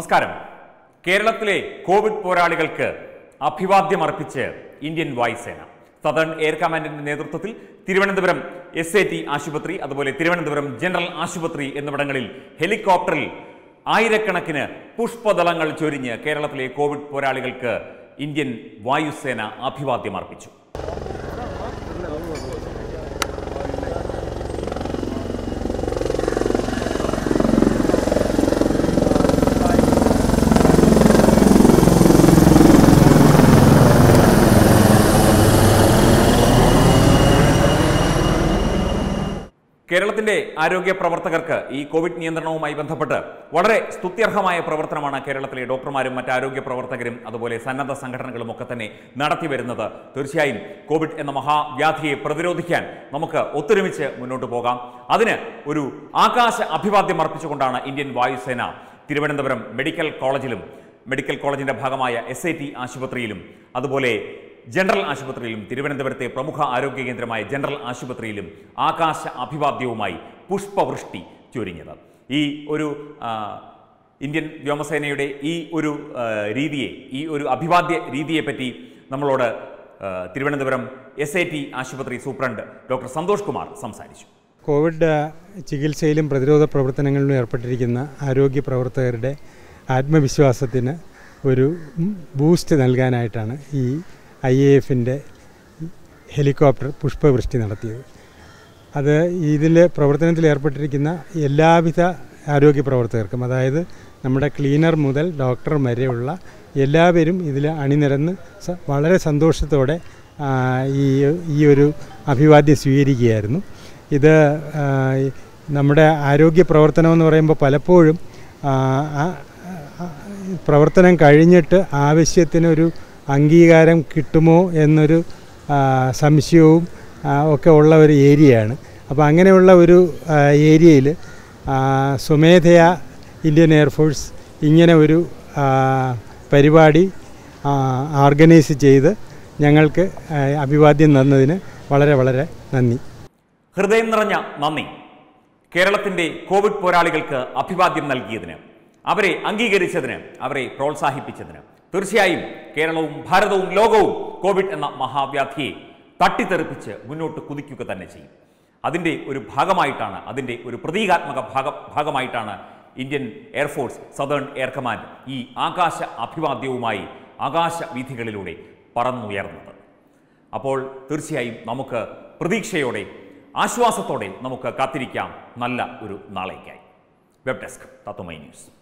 നമസ്കാരം കേരളത്തിലെ കോവിഡ് പോരാളികൾക്ക് അഭിവാദ്യമർപ്പിച്ച് ഇന്ത്യൻ വായുസേന സദേൺ എയർ കമാൻഡിന്റെ നേതൃത്വത്തിൽ തിരുവനന്തപുരം എസ് എ ടി ആശുപത്രി അതുപോലെ തിരുവനന്തപുരം ജനറൽ ആശുപത്രി എന്നിവിടങ്ങളിൽ ഹെലികോപ്റ്ററിൽ ആയിരക്കണക്കിന് പുഷ്പദളങ്ങൾ ചൊരിഞ്ഞ് കേരളത്തിലെ കോവിഡ് പോരാളികൾക്ക് ഇന്ത്യൻ വായുസേന അഭിവാദ്യമർപ്പിച്ചു കേരളത്തിന്റെ ആരോഗ്യ പ്രവർത്തകർക്ക് ഈ കോവിഡ് നിയന്ത്രണവുമായി ബന്ധപ്പെട്ട് വളരെ സ്തുത്യർഹമായ പ്രവർത്തനമാണ് കേരളത്തിലെ ഡോക്ടർമാരും മറ്റ് ആരോഗ്യ പ്രവർത്തകരും അതുപോലെ സന്നദ്ധ സംഘടനകളും ഒക്കെ തന്നെ നടത്തി വരുന്നത് തീർച്ചയായും കോവിഡ് എന്ന മഹാവ്യാധിയെ പ്രതിരോധിക്കാൻ നമുക്ക് ഒത്തൊരുമിച്ച് മുന്നോട്ട് പോകാം അതിന് ഒരു ആകാശ അഭിവാദ്യം അർപ്പിച്ചുകൊണ്ടാണ് ഇന്ത്യൻ വായുസേന തിരുവനന്തപുരം മെഡിക്കൽ കോളേജിലും മെഡിക്കൽ കോളേജിന്റെ ഭാഗമായ എസ് ഐ ടി ആശുപത്രിയിലും അതുപോലെ ജനറൽ ആശുപത്രിയിലും തിരുവനന്തപുരത്തെ പ്രമുഖ ആരോഗ്യ കേന്ദ്രമായ ജനറൽ ആശുപത്രിയിലും ആകാശ അഭിവാദ്യവുമായി പുഷ്പവൃഷ്ടി ചൊരിഞ്ഞത് ഈ ഒരു ആ, ഇന്ത്യൻ വ്യോമസേനയുടെ ഈ ഒരു ആ, രീതിയെ ഈ ഒരു അഭിവാദ്യ രീതിയെപ്പറ്റി നമ്മളോട് ആ, തിരുവനന്തപുരം എസ് ഐ ടി ആശുപത്രി സൂപ്രണ്ട് ഡോക്ടർ സന്തോഷ് കുമാർ സംസാരിച്ചു കോവിഡ് ചികിത്സയിലും പ്രതിരോധ പ്രവർത്തനങ്ങളിലും ഏർപ്പെട്ടിരിക്കുന്ന ആരോഗ്യ പ്രവർത്തകരുടെ ആത്മവിശ്വാസത്തിന് ഒരു ബൂസ്റ്റ് നൽകാനായിട്ടാണ് ഈ ഐ എ എഫിൻ്റെ ഹെലികോപ്റ്റർ പുഷ്പവൃഷ്ടി നടത്തിയത് അത് ഇതിൽ പ്രവർത്തനത്തിൽ ഏർപ്പെട്ടിരിക്കുന്ന എല്ലാവിധ ആരോഗ്യ പ്രവർത്തകർക്കും അതായത് നമ്മുടെ ക്ലീനർ മുതൽ ഡോക്ടർ വരെയുള്ള എല്ലാവരും ഇതിൽ അണിനിരന്ന് സ- വളരെ സന്തോഷത്തോടെ ആ, ഈ ഈ ഒരു അഭിവാദ്യം സ്വീകരിക്കുകയായിരുന്നു ഇത് ആ, ഈ നമ്മുടെ ആരോഗ്യ പ്രവർത്തനം എന്ന് പറയുമ്പോൾ പലപ്പോഴും ആ, ആ, ആ, പ്രവർത്തനം കഴിഞ്ഞിട്ട് ആവശ്യത്തിനൊരു അംഗീകാരം കിട്ടുമോ എന്നൊരു ആ, സംശയവും ആ, ഒക്കെ ഉള്ള ഒരു ഏരിയയാണ് അപ്പോൾ അങ്ങനെയുള്ള ഒരു ഏരിയയിൽ സ്വമേധയാ ഇന്ത്യൻ എയർഫോഴ്സ് ഇങ്ങനെ ഒരു ആ, പരിപാടി ഓർഗനൈസ് ചെയ്ത് ഞങ്ങൾക്ക് ആ, അഭിവാദ്യം തന്നതിന് വളരെ വളരെ നന്ദി ഹൃദയം നിറഞ്ഞ നന്ദി കേരളത്തിന്റെ കോവിഡ് പോരാളികൾക്ക് അഭിവാദ്യം നൽകിയതിന് അവരെ അംഗീകരിച്ചതിന് അവരെ പ്രോത്സാഹിപ്പിച്ചതിന് തീർച്ചയായും കേരളവും ഭാരതവും ലോകവും കോവിഡ് എന്ന മഹാവ്യാധിയെ തട്ടിത്തെറിപ്പിച്ച് മുന്നോട്ട് കുതിക്കുക തന്നെ ചെയ്യും അതിൻ്റെ ഒരു ഭാഗമായിട്ടാണ് അതിൻ്റെ ഒരു പ്രതീകാത്മക ഭാഗ ഭാഗമായിട്ടാണ് Indian air force southern air command ഈ ആകാശ അഭിവാദ്യവുമായി ആകാശ വീഥികളിലൂടെ പറന്നുയർന്നത് അപ്പോൾ തീർച്ചയായും നമുക്ക് പ്രതീക്ഷയോടെ ആശ്വാസത്തോടെ നമുക്ക് കാത്തിരിക്കാം നല്ല ഒരു നാളേക്കായി വെബ് ഡെസ്ക് തത്വമൈ ന്യൂസ്